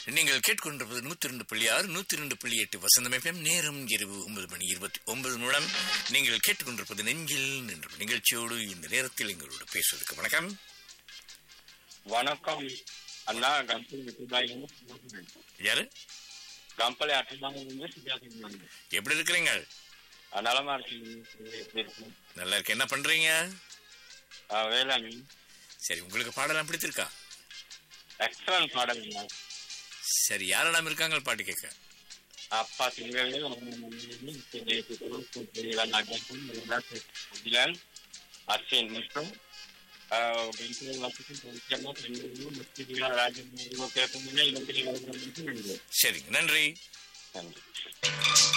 நீங்கள் கேட்கொண்டிருப்பது நூத்தி ரெண்டு புள்ளி ஆறு நூத்தி ரெண்டு புள்ளி எட்டு வசந்தம் எஃப்எம் நேரம் இரவு ஒன்பது மணி இருபத்தி ஒன்பது நிமிடம் நீங்கள் கேட்டுக்கொண்டிருப்பது நெஞ்சில் நின்ற நிகழ்ச்சியோடு இந்த நேரத்தில் எங்களோடு பேசுவதற்கு வணக்கம் வணக்கம் அண்ணா கம்பெனி வெற்றிபாயிலிருந்து யாரு கம்பெனி அட்டதாங்க சுஜாதா எப்படி இருக்கிறீங்க நலமா இருக்கீங்க நல்லா இருக்கு என்ன பண்றீங்க வேளாண் சரி உங்களுக்கு பாடலாம் பிடித்திருக்கா எக்ஸலன்ட் பாடல் சரி யாரெல்லாம் இருக்காங்க பாட்டு கேட்க அப்பா திங்கள் அஸ்வின் மற்றும் ராஜன் கேட்போம் சரி நன்றி நன்றி